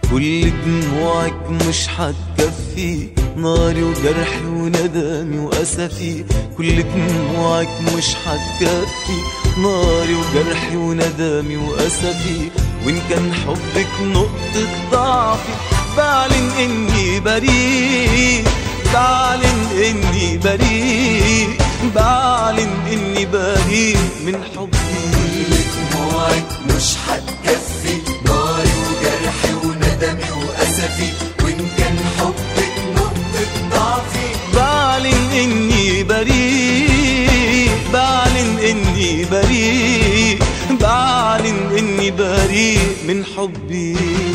كل دموعك مش حتكفي ناري وجرحي وندمي وأسفي كل دموعك مش حتكفي ناري وجرحي وندمي وأسفي وإن كان حبك نقطة ضعفي بعلن إني بريء بعلن إني بريء بعلن إني بريء من حبي دموعك مش هتكفي ناري وجرحي وندمي وأسفي وإن كان حبك نقطة ضعفي بعلن إني بريء بعلن إني بريء بعلن إني بريء من حبي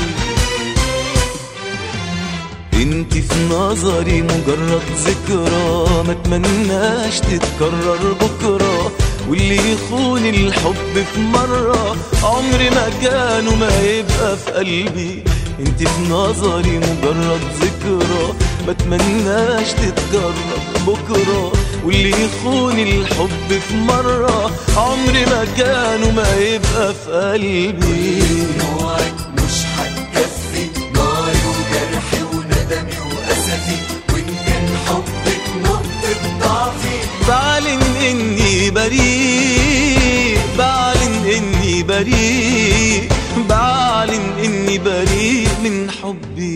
انت في نظري مجرد ذكرى ما اتمناش تتكرر بكرة واللي يخون الحب في مرة عمر ما كان وما يبقى في قلبي انت في نظري مجرد ذكرى ما اتمناش تتكرر بكرة واللي يخون الحب في مرة عمر ما كان وما يبقى في قلبي دموعك مش هتكفي ناري وجرحي وندمي وأسفي وإن كان حبك نقطة ضعفي بعلن اني بريء بعلن اني بريء بعلن اني بريء من حبي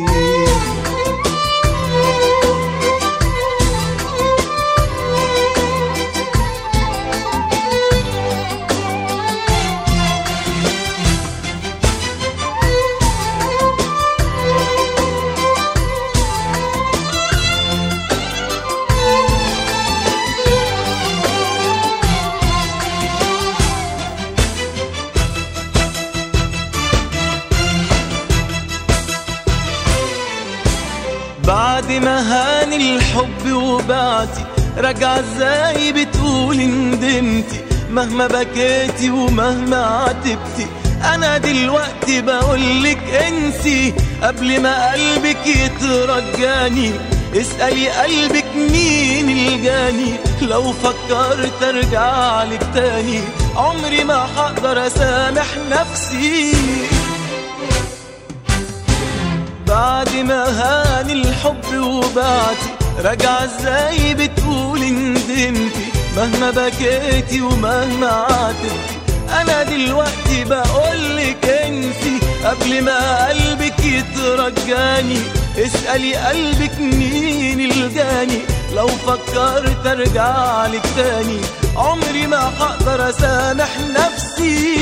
بعد ما هان الحب وبعتي رجع ازاي بتقول ندمتي مهما بكيتي ومهما عاتبتي انا دلوقتي بقولك انسي قبل ما قلبك يترجاني اسألي قلبك مين الجاني لو فكرت ارجع لك تاني عمري ما هقدر اسامح نفسي بعد ما هان الحب وبعتي رجع ازاي بتقول ندمتي مهما بكيتي ومهما عاتبتي انا دلوقتي بقولك انسي قبل ما قلبك يترجاني اسألي قلبك مين الجاني لو فكرت ارجع لك تاني عمري ما هقدر اسامح نفسي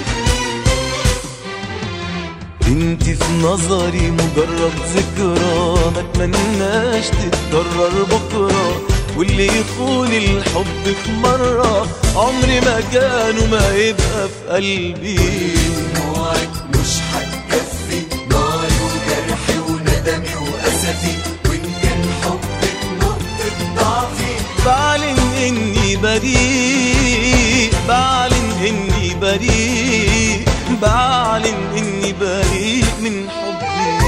انت في نظري مجرد ذكرى ما اتمناش تتكرر بكرة واللي يخون الحب في مرة عمري ما كان وما يبقى في قلبي دموعك مش هتكفي ناري وجرحي وندمي وأسفي وإن كان حبك نقطة ضعفي بعلن اني بريء بعلن اني بريء بعلن اني بريء من حبي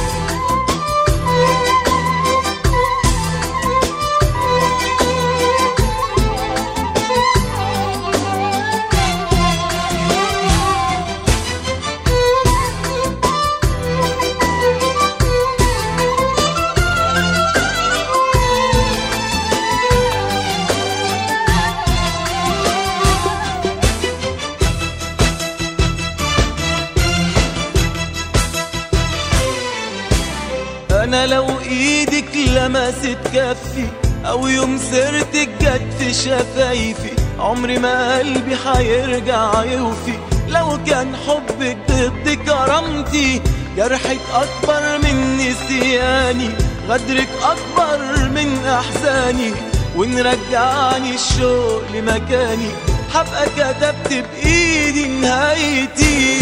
انا لو ايدك لمست كفي او يوم سرتك جت في شفايفي عمري ما قلبي هيرجع يوفي لو كان حبك ضد كرامتي جرحك اكبر من نسياني غدرك اكبر من احزاني وان رجعني الشوق لمكاني هبقى كتبت بايدي نهايتي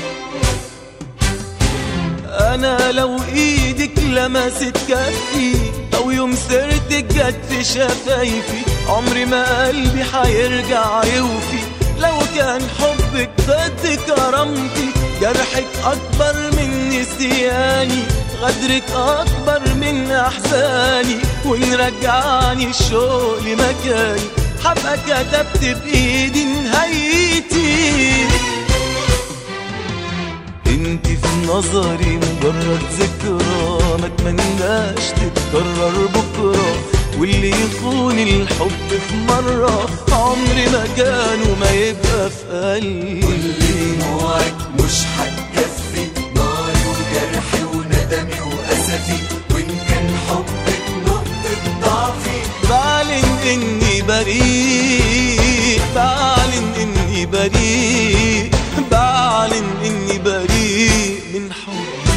انا لو ايدك لمست كفي او يوم سرتك جت في شفايفي عمري ما قلبي هيرجع يوفي لو كان حبك ضد كرامتي جرحك اكبر من نسياني غدرك اكبر من احزاني وان رجعني الشوق لمكاني هبقى كتبت بايدي نهايتي انت في نظري مجرد مجرد ذكرى ما اتمناش تتكرر بكرة واللي يخون الحب في مرة عمر ما كان وما يبقى في قلبي كل دموعك مش هتكفي ناري وجرحي وندمي وأسفي وإن كان حبك نقطة ضعفي بعلن اني بريء بعلن اني بريء بعلن اني بريء من حب